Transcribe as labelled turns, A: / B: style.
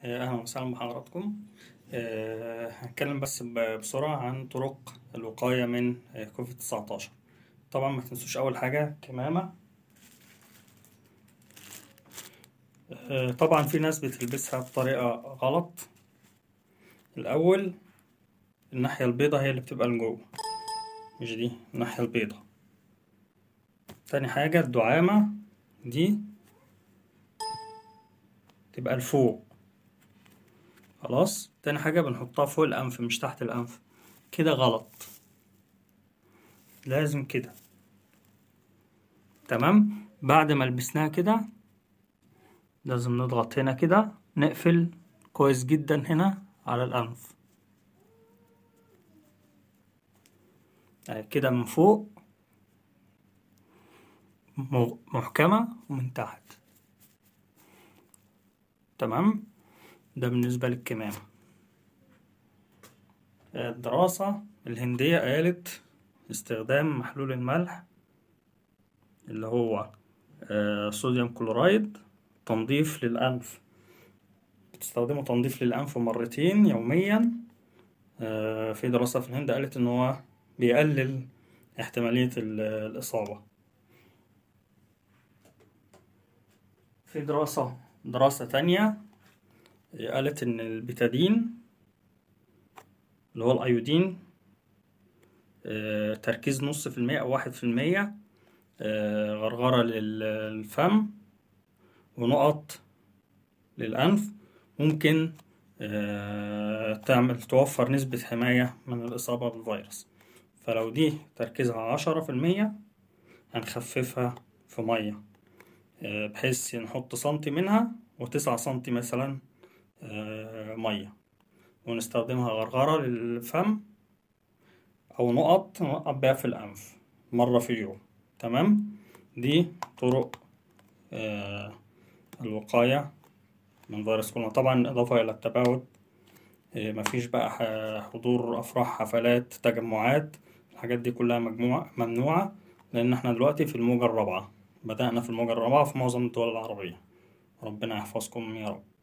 A: أهلا وسهلا بحضراتكم آه، هنتكلم بس ب- بسرعة عن طرق الوقاية من آه، كوفيد 19 طبعا ما تنسوش أول حاجة كمامة آه، طبعا في ناس بتلبسها بطريقة غلط الأول الناحية البيضة هي اللي بتبقى لجوه مش دي الناحية البيضة تاني حاجة الدعامة دي تبقى لفوق خلاص تاني حاجة بنحطها فوق الأنف مش تحت الأنف كده غلط لازم كده تمام بعد ما لبسناها كده لازم نضغط هنا كده نقفل كويس جدا هنا على الأنف أهي كده من فوق م- محكمة ومن تحت تمام ده بالنسبة للكمامة الدراسة الهندية قالت استخدام محلول الملح اللي هو آه، صوديوم كلورايد تنظيف للأنف بتستخدمه تنظيف للأنف مرتين يوميا آه، في دراسة في الهند قالت إن هو بيقلل احتمالية ال- الإصابة في دراسة دراسة تانية قالت إن البيتادين اللي هو الأيودين آه، تركيز نص في المية أو واحد في المية آه، غرغرة للفم ونقط للأنف ممكن آه، تعمل توفر نسبة حماية من الإصابة بالفيروس فلو دي تركيزها عشرة في المية هنخففها في مية آه، بحيث نحط سنتي منها وتسعة سنتي مثلا آه، مية ونستخدمها غرغرة للفم أو نقط نقط بيها في الأنف مرة في اليوم تمام دي طرق آه، الوقاية من فيروس كورونا طبعا إضافة إلى التباعد آه، مفيش بقى ح- حضور أفراح حفلات تجمعات الحاجات دي كلها مجموعة ممنوعة لأن احنا دلوقتي في الموجة الرابعة بدأنا في الموجة الرابعة في معظم الدول العربية ربنا يحفظكم يا رب